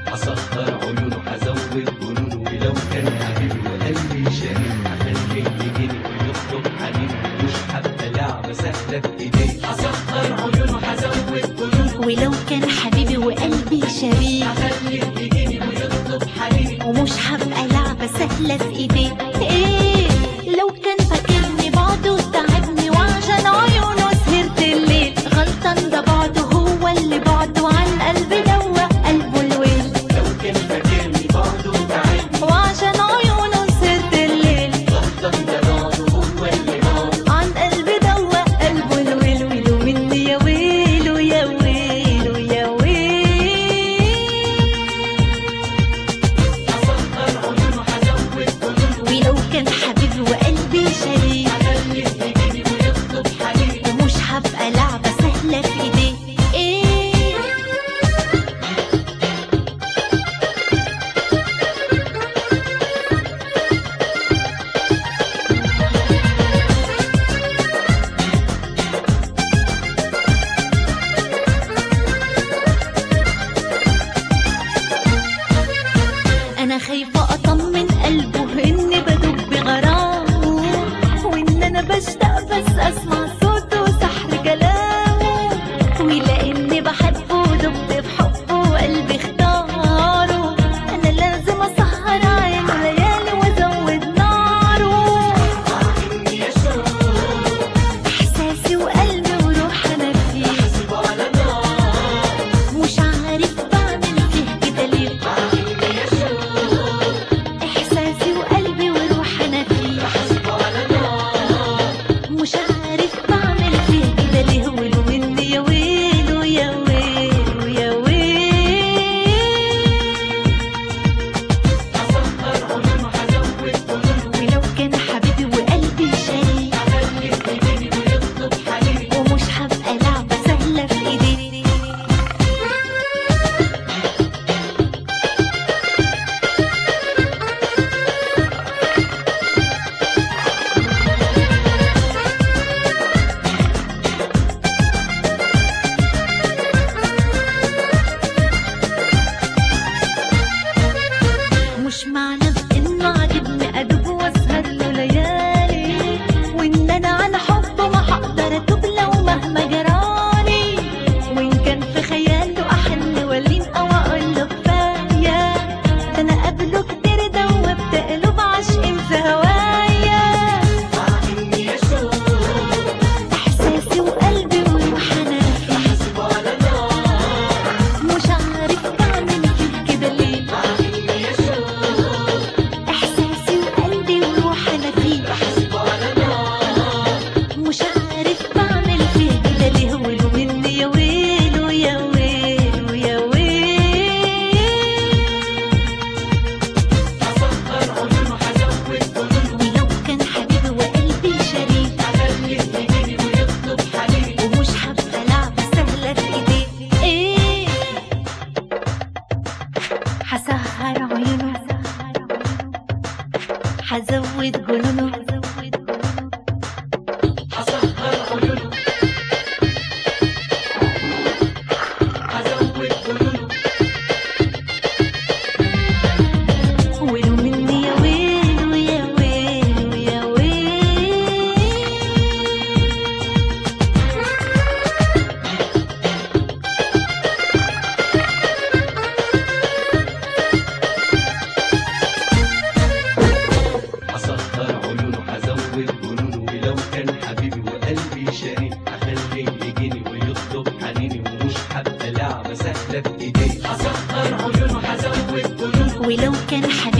هسهر عيونه هزود جنونه ولو كان حبيبي وقلبي شريك هخليه يجيني ويطلب حنين مش هبقى لعبة سهلة في ايديه هسهر عيونه هزود جنونه ولو كان حبيبي وقلبي شريك هخليه يجيني ويطلب حنين ومش هبقى لعبة سهلة في ايديه ايه لو كان فاكرني بعده تعبني وعشان عيونه سهرت الليل غلطان ده بعده هو اللي بعده عن قلبي دوا قلبه الويل لو كان فاكرني برضه تعبني وعشان عيونه سهرت الليل غلطان ده بعده هو اللي بعده عن قلبي دوا قلبه الويل ويلو مني يا ويلو يا ويلو يا ويل هسهر عيونه هزود جنونه ولو كان حبيبي وقلبي شريك هخليه يجيني ويطلب حنين ومش هبقى لعبة سهلة في ايديه ايه انا خايفة اطمن قلبه اني بدب بغرامه وان انا بشتاق بس اسمع صوته وسحر كلامه ولاني بحبه ودب في حبه وقلبي اختاره انا لازم اسهر عينه ليالي وازود ناره إني أشوف احساسي وقلبي وروح انا فيه حسب على نار مش عارف بعمل فيه كده ليه إني أشوف احساسي وقلبي وروح انا فيه حسب على نار مش عارف بعمل فيه كده ليه ولو مني يا ويلو يا ويلو يا ويل هسهر عيونه هزود جنونه ولو كان حبيبي وقلبي شريك هخليه يجيني ويطلب حنين ومش هبقى لعبة سهلة في ايديه مش معنى انه عاجبني ادوب واسهر له ليالي وان انا عن حبه ما هقدر اتوب لو مهما جرالي وان كان في خياله احن ولين او اقول له كفايه ده انا قبله كتير دوبت قلوب عاشقين في هوايا إني أشوف احساسي وقلبي وروح انا فيه حسب على نار مش عارف بعمل فيه كده ليه إني أشوف احساسي وقلبي وروح انا فيه حسب على نار مش عارف بعمل فيه كده ليه ولو مني يا ويلو يا ويلو يا ويل هسهر عيونه هزود جنونه ولو كان حبيبي وقلبي شريك هخليه يجيني ويطلب حنين ومش هبقى لعبة سهلة في ايديه ايه هسهر عيونه هزود جنونه هسهر عيونه هزود جنونه ولو مني يا ويلو يا ويلو يا ويل هسهر عيونه هزود جنونه ولو كان حبيبي وقلبي شريك هخليه يجيني ويطلب حنيني ومش هبقى لعبة سهلة في ايديه هسهر عيونه هزود جنونه ولو كان حبيبي